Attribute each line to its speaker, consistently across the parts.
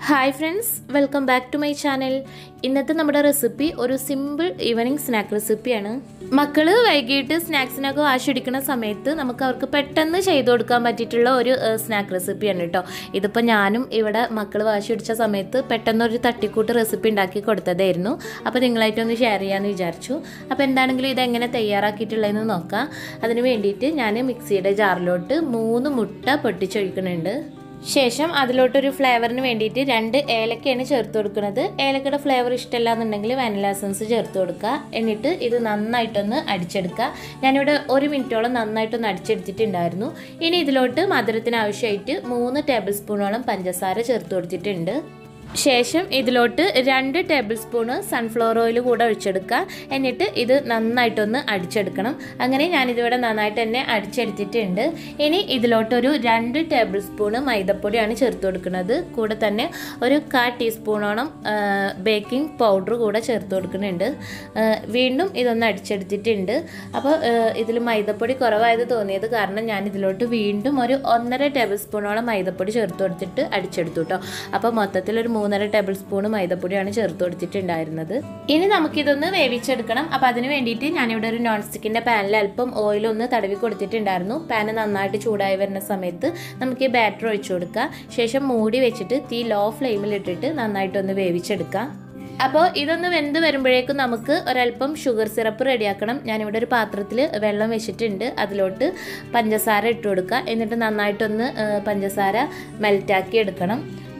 Speaker 1: hi friends welcome back to my channel ഇന്നത്തെ നമ്മുടെ recipe ഒരു സിമ്പിൾ ഈവനിങ് സ്നാക്ക് റെസിപ്പിയാണ് മക്കൾ വൈകിട്ട് സ്നാക്സിനൊക്കെ വാശിടിക്കുന്ന സമയത്ത് നമുക്ക് അവർക്ക് പെട്ടെന്ന് ചെയ്തു കൊടുക്കാൻ പറ്റിയിട്ടുള്ള ഒരു സ്നാക്ക് റെസിപ്പിയാണ് കേട്ടോ ഇതിപ്പോൾ ഞാനും ഇവിടെ മക്കൾ വാശിടിച്ച സമയത്ത് പെട്ടെന്ന് ഒരു തട്ടിക്കൂട്ട് റെസിപ്പി ഉണ്ടാക്കി കൊടുത്തതായിരുന്നു അപ്പോൾ നിങ്ങളായിട്ടൊന്ന് ഷെയർ ചെയ്യാമെന്ന് വിചാരിച്ചു അപ്പോൾ എന്താണെങ്കിലും ഇതെങ്ങനെ തയ്യാറാക്കിയിട്ടുള്ളതെന്ന് നോക്കാം അതിന് വേണ്ടിയിട്ട് ഞാൻ മിക്സിയുടെ ജാറിലോട്ട് മൂന്ന് മുട്ട പൊട്ടിച്ചൊഴിക്കുന്നുണ്ട് ശേഷം അതിലോട്ടൊരു ഫ്ലേവറിന് വേണ്ടിയിട്ട് രണ്ട് ഏലക്കയാണ് ചേർത്ത് കൊടുക്കുന്നത് ഏലക്കയുടെ ഫ്ലേവർ ഇഷ്ടമല്ല എന്നുണ്ടെങ്കിൽ വാനില എസൻസ് ചേർത്ത് കൊടുക്കുക എന്നിട്ട് ഇത് നന്നായിട്ടൊന്ന് അടിച്ചെടുക്കുക ഞാനിവിടെ ഒരു മിനിറ്റോളം നന്നായിട്ടൊന്ന് അടിച്ചെടുത്തിട്ടുണ്ടായിരുന്നു ഇനി ഇതിലോട്ട് മധുരത്തിന് ആവശ്യമായിട്ട് മൂന്ന് ടേബിൾ സ്പൂണോളം പഞ്ചസാര ചേർത്ത് കൊടുത്തിട്ടുണ്ട് ശേഷം ഇതിലോട്ട് രണ്ട് ടേബിൾ സ്പൂണ് സൺഫ്ലവർ ഓയിൽ കൂടെ ഒഴിച്ചെടുക്കുക എന്നിട്ട് ഇത് നന്നായിട്ടൊന്ന് അടിച്ചെടുക്കണം അങ്ങനെ ഞാനിതിവിടെ നന്നായിട്ട് തന്നെ അടിച്ചെടുത്തിട്ടുണ്ട് ഇനി ഇതിലോട്ടൊരു രണ്ട് ടേബിൾ സ്പൂണ് മൈദപ്പൊടിയാണ് ചേർത്ത് കൊടുക്കുന്നത് കൂടെ തന്നെ ഒരു കാ ടീസ്പൂണോളം ബേക്കിംഗ് പൗഡർ കൂടെ ചേർത്ത് കൊടുക്കുന്നുണ്ട് വീണ്ടും ഇതൊന്ന് അടിച്ചെടുത്തിട്ടുണ്ട് അപ്പോൾ ഇതിൽ മൈദപ്പൊടി കുറവായത് തോന്നിയത് കാരണം ഞാൻ ഇതിലോട്ട് വീണ്ടും ഒരു ഒന്നര ടേബിൾ സ്പൂണോളം മൈദപ്പൊടി ചേർത്ത് കൊടുത്തിട്ട് അടിച്ചെടുത്തു കേട്ടോ അപ്പോൾ മൊത്തത്തിലൊരു മൂന്നര ടേബിൾ സ്പൂൺ മൈദപ്പൊടിയാണ് ചേർത്ത് കൊടുത്തിട്ടുണ്ടായിരുന്നത് ഇനി നമുക്കിതൊന്ന് വേവിച്ചെടുക്കണം അപ്പോൾ അതിന് വേണ്ടിയിട്ട് ഞാനിവിടെ ഒരു നോൺ സ്റ്റിക്കിൻ്റെ പാനിൽ അല്പം ഓയിൽ ഒന്ന് തടവി കൊടുത്തിട്ടുണ്ടായിരുന്നു പാന് നന്നായിട്ട് ചൂടായി വരുന്ന സമയത്ത് നമുക്ക് ഈ ബാറ്റർ ഒഴിച്ചു കൊടുക്കുക ശേഷം മൂടി വെച്ചിട്ട് തീ ലോ ഫ്ലെയിമിൽ ഇട്ടിട്ട് നന്നായിട്ടൊന്ന് വേവിച്ചെടുക്കാം അപ്പോൾ ഇതൊന്ന് വെന്ത് വരുമ്പോഴേക്കും നമുക്ക് ഒരല്പം ഷുഗർ സിറപ്പ് റെഡിയാക്കണം ഞാനിവിടെ ഒരു പാത്രത്തിൽ വെള്ളം വെച്ചിട്ടുണ്ട് അതിലോട്ട് പഞ്ചസാര ഇട്ട് കൊടുക്കുക എന്നിട്ട് നന്നായിട്ടൊന്ന് പഞ്ചസാര മെൽറ്റാക്കി എടുക്കണം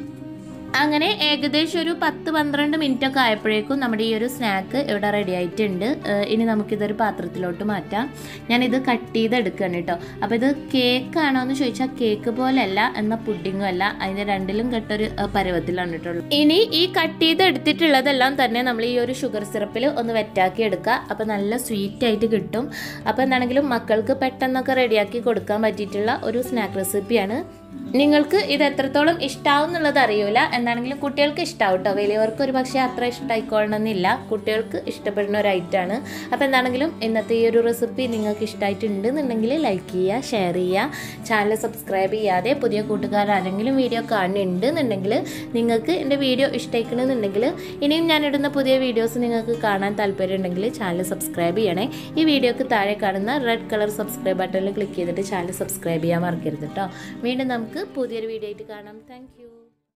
Speaker 1: അങ്ങനെ ഏകദേശം ഒരു പത്ത് പന്ത്രണ്ട് മിനിറ്റ് ഒക്കെ ആയപ്പോഴേക്കും നമ്മുടെ ഈ ഒരു സ്നാക്ക് ഇവിടെ റെഡി ആയിട്ടുണ്ട് ഇനി നമുക്കിതൊരു പാത്രത്തിലോട്ട് മാറ്റാം ഞാനിത് കട്ട് ചെയ്തെടുക്കുകയാണ് കേട്ടോ അപ്പോൾ ഇത് കേക്ക് ആണോ എന്ന് ചോദിച്ചാൽ കേക്ക് പോലെയല്ല എന്ന പുഡിങ്ങും അല്ല അതിൻ്റെ രണ്ടിലും കെട്ടൊരു പരുവത്തിലാണ് കേട്ടുള്ളൂ ഇനി ഈ കട്ട് ചെയ്ത് എടുത്തിട്ടുള്ളതെല്ലാം തന്നെ നമ്മൾ ഈ ഒരു ഷുഗർ സിറപ്പിൽ ഒന്ന് വെറ്റാക്കി എടുക്കുക അപ്പോൾ നല്ല സ്വീറ്റ് ആയിട്ട് കിട്ടും അപ്പോൾ എന്താണെങ്കിലും മക്കൾക്ക് പെട്ടെന്നൊക്കെ റെഡിയാക്കി കൊടുക്കാൻ പറ്റിയിട്ടുള്ള ഒരു സ്നാക്ക് റെസിപ്പിയാണ് നിങ്ങൾക്ക് ഇത് എത്രത്തോളം ഇഷ്ടാവും എന്നുള്ളത് അറിയൂല എന്താണെങ്കിലും കുട്ടികൾക്ക് ഇഷ്ടാവും കേട്ടോ വലിയവർക്ക് ഒരു പക്ഷേ അത്ര ഇഷ്ടമായിക്കൊള്ളണമെന്നില്ല കുട്ടികൾക്ക് ഇഷ്ടപ്പെടുന്ന ഒരു ഐറ്റമാണ് അപ്പോൾ എന്താണെങ്കിലും ഇന്നത്തെ ഈ ഒരു റെസിപ്പി നിങ്ങൾക്ക് ഇഷ്ടമായിട്ടുണ്ട് എന്നുണ്ടെങ്കിൽ ലൈക്ക് ചെയ്യുക ഷെയർ ചെയ്യുക ചാനൽ സബ്സ്ക്രൈബ് ചെയ്യാതെ പുതിയ കൂട്ടുകാർ ആരെങ്കിലും വീഡിയോ കാണുന്നുണ്ട് എന്നുണ്ടെങ്കിൽ നിങ്ങൾക്ക് എൻ്റെ വീഡിയോ ഇഷ്ടമായിക്കണമെന്നുണ്ടെങ്കിൽ ഇനിയും ഞാനിടുന്ന പുതിയ വീഡിയോസ് നിങ്ങൾക്ക് കാണാൻ താല്പര്യം ഉണ്ടെങ്കിൽ ചാനൽ സബ്സ്ക്രൈബ് ചെയ്യണേ ഈ വീഡിയോക്ക് താഴെ കാണുന്ന റെഡ് കളർ സബ്സ്ക്രൈബ് ബട്ടണിൽ ക്ലിക്ക് ചെയ്തിട്ട് ചാനൽ സബ്സ്ക്രൈബ് ചെയ്യാൻ മറക്കരുത് കേട്ടോ വീണ്ടും നമുക്ക് പുതിയൊരു വീഡിയോ ആയിട്ട് കാണാം താങ്ക്